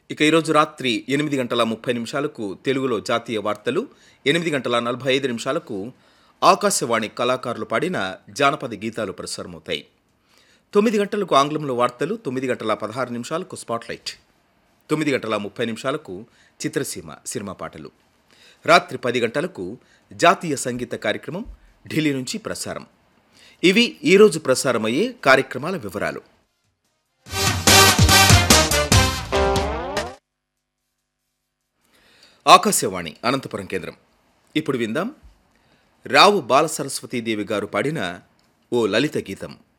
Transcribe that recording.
ఇక ఈరోజు రాత్రి ఎనిమిది గంటల ముప్పై నిమిషాలకు తెలుగులో జాతీయ వార్తలు ఎనిమిది గంటల నలభై ఐదు నిమిషాలకు ఆకాశవాణి కళాకారులు పాడిన జానపద గీతాలు ప్రసారమవుతాయి తొమ్మిది గంటలకు ఆంగ్లంలో వార్తలు తొమ్మిది గంటల పదహారు నిమిషాలకు స్పాట్లైట్ తొమ్మిది గంటల ముప్పై నిమిషాలకు చిత్రసీమ సినిమా పాటలు రాత్రి పది గంటలకు జాతీయ సంగీత కార్యక్రమం ఢిల్లీ నుంచి ప్రసారం ఇవి ఈరోజు ప్రసారమయ్యే కార్యక్రమాల వివరాలు ఆకాశవాణి అనంతపురం కేంద్రం ఇప్పుడు విందాం రావు బాల సరస్వతీదేవి గారు పాడిన ఓ లలిత గీతం